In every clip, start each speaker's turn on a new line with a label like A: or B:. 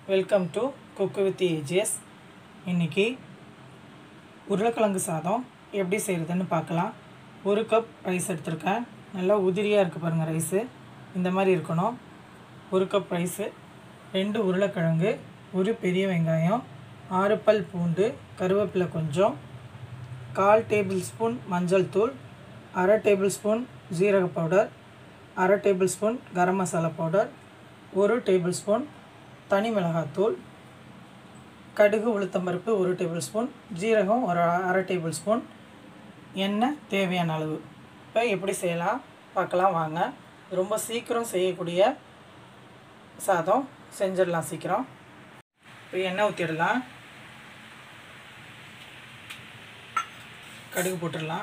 A: welcome to cook with AGS இன்றைக்கி உருளைக்கிழங்கு சாதம் எப்படி செய்கிறதுன்னு பார்க்கலாம் ஒரு கப் ரைஸ் எடுத்திருக்கேன் நல்லா உதிரியாக இருக்குது பாருங்கள் ரைஸு இந்த மாதிரி இருக்கணும் ஒரு கப் ரைஸு ரெண்டு உருளைக்கிழங்கு ஒரு பெரிய வெங்காயம் ஆறு பல் பூண்டு கருவேப்பிலை கொஞ்சம் கால் டேபிள் ஸ்பூன் மஞ்சள் தூள் அரை டேபிள் ஸ்பூன் ஜீரக பவுடர் அரை table spoon garam masala powder ஒரு டேபிள் ஸ்பூன் தனி மிளகாத்தூள் கடுகு உளுத்தம்பருப்பு ஒரு டேபிள் ஸ்பூன் ஜீரகம் ஒரு அரை டேபிள் ஸ்பூன் எண்ணெய் தேவையான அளவு இப்போ எப்படி செய்யலாம் பார்க்கலாம் வாங்க ரொம்ப சீக்கிரம் செய்யக்கூடிய சாதம் செஞ்சிடலாம் சீக்கிரம் இப்போ எண்ணெய் ஊற்றிடலாம் கடுகு போட்டுடலாம்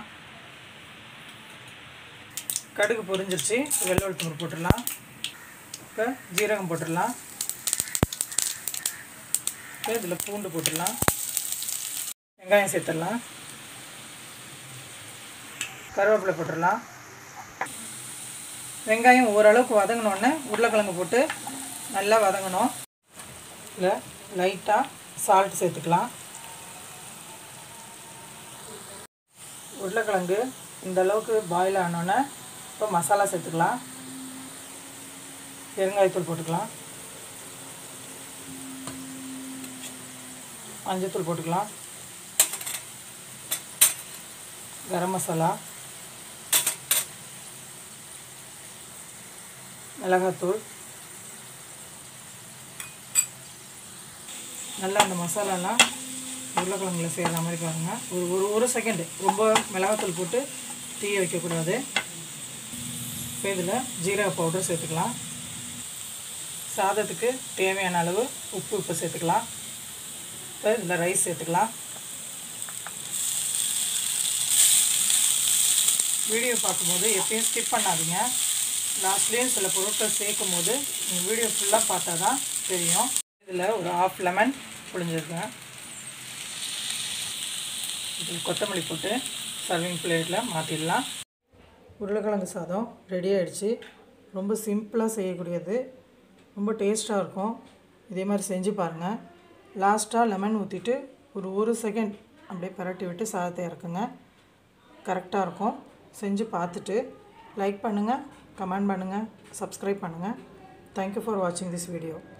A: கடுகு பொரிஞ்சிருச்சு வெள்ளை உளுத்தம்பருப்பு போட்டுடலாம் இப்போ ஜீரகம் போட்டுடலாம் இப்போ இதில் பூண்டு போட்டுடலாம் வெங்காயம் சேர்த்துடலாம் கருவேப்பிலை போட்டுடலாம் வெங்காயம் ஓரளவுக்கு வதங்கினோடனே உருளைக்கிழங்கு போட்டு நல்லா வதங்கணும் இதில் லைட்டாக சால்ட் சேர்த்துக்கலாம் உருளைக்கிழங்கு இந்த அளவுக்கு பாயில் ஆனோடனே இப்போ மசாலா சேர்த்துக்கலாம் பெருங்காயத்தூள் போட்டுக்கலாம் மஞ்சத்தூள் போட்டுக்கலாம் கரம் மசாலா மிளகாத்தூள் நல்லா அந்த மசாலாலாம் உருளைக்கிழங்குல செய்கிற மாதிரி பாருங்கள் ஒரு ஒரு ஒரு செகண்டு ரொம்ப மிளகாத்தூள் போட்டு தீய வைக்கக்கூடாது இப்போ இதில் ஜீரக பவுடர் சேர்த்துக்கலாம் சாதத்துக்கு தேவையான அளவு உப்பு இப்போ சேர்த்துக்கலாம் இப்போ இதில் ரைஸ் சேர்த்துக்கலாம் வீடியோ பார்க்கும்போது எப்பயும் ஸ்கிப் பண்ணாதீங்க லாஸ்ட்லேயும் சில பொருட்கள் சேர்க்கும் போது நீங்கள் வீடியோ ஃபுல்லாக பார்த்தா தான் தெரியும் இதில் ஒரு ஆஃப் லெமன் புழிஞ்சிருக்கேன் இது கொத்தமல்லி போட்டு சர்விங் பிளேட்டில் மாற்றிடலாம் உருளைக்கிழங்கு சாதம் ரெடி ஆகிடுச்சு ரொம்ப சிம்பிளாக செய்யக்கூடியது ரொம்ப டேஸ்ட்டாக இருக்கும் இதே மாதிரி செஞ்சு பாருங்கள் லாஸ்ட்டாக லெமன் ஊற்றிட்டு ஒரு ஒரு செகண்ட் அப்படியே பரட்டி விட்டு சாதத்தை இறக்குங்க கரெக்டாக இருக்கும் செஞ்சு பார்த்துட்டு லைக் பண்ணுங்கள் கமெண்ட் பண்ணுங்கள் சப்ஸ்கிரைப் பண்ணுங்கள் தேங்க்யூ ஃபார் வாட்சிங் திஸ் வீடியோ